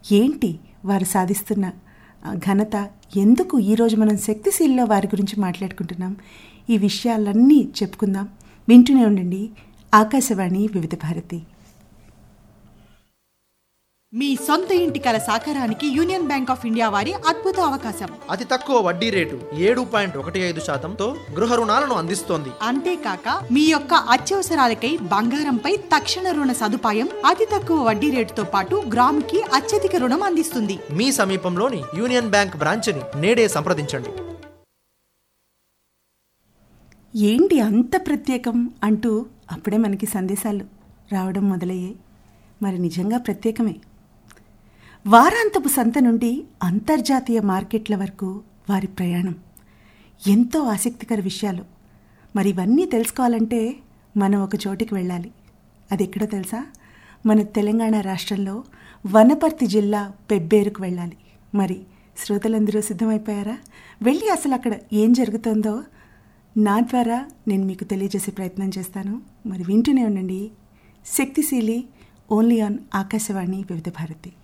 ఏంటి వారు సాధిస్తున్న ఆ, ఘనత ఎందుకు ఈరోజు మనం శక్తిశీల్లో వారి గురించి మాట్లాడుకుంటున్నాం ఈ విషయాలన్నీ చెప్పుకుందాం వింటూనే ఉండండి ఆకాశవాణి వివిధ భారతి మీ సొంత ఇంటి కల సాకారానికి యూనియన్ బ్యాంక్ ఆఫ్ ఇండియా వారి అద్భుత అవకాశం అతి తక్కువ వడ్డీ రేటు ఏడు పాయింట్ ఒకటి ఐదు శాతంతో గృహ రుణాలను అందిస్తోంది అంతేకాక మీ యొక్క అత్యవసరాలకై బంగారంపై తక్షణ రుణ సదుపాయం అతి తక్కువ వడ్డీ రేటుతో పాటు గ్రాముకి అత్యధిక రుణం అందిస్తుంది మీ సమీపంలోని యూనియన్ బ్యాంక్ బ్రాంచ్ని నేడే సంప్రదించండి ఏంటి అంత ప్రత్యేకం అంటూ అప్పుడే మనకి సందేశాలు రావడం మొదలయ్యాయి మరి నిజంగా ప్రత్యేకమే వారాంతపు సంత నుండి అంతర్జాతీయ మార్కెట్ల వరకు వారి ప్రయాణం ఎంతో ఆసక్తికర విషయాలు మరి ఇవన్నీ తెలుసుకోవాలంటే మనం ఒక చోటికి వెళ్ళాలి అది ఎక్కడో తెలుసా మన తెలంగాణ రాష్ట్రంలో వనపర్తి జిల్లా పెబ్బేరుకు వెళ్ళాలి మరి శ్రోతలందరూ సిద్ధమైపోయారా వెళ్ళి అసలు అక్కడ ఏం జరుగుతుందో నా ద్వారా నేను మీకు తెలియజేసే ప్రయత్నం చేస్తాను మరి వింటూనే ఉండండి శక్తిశీలి ఓన్లీ ఆన్ ఆకాశవాణి వివిధ భారతి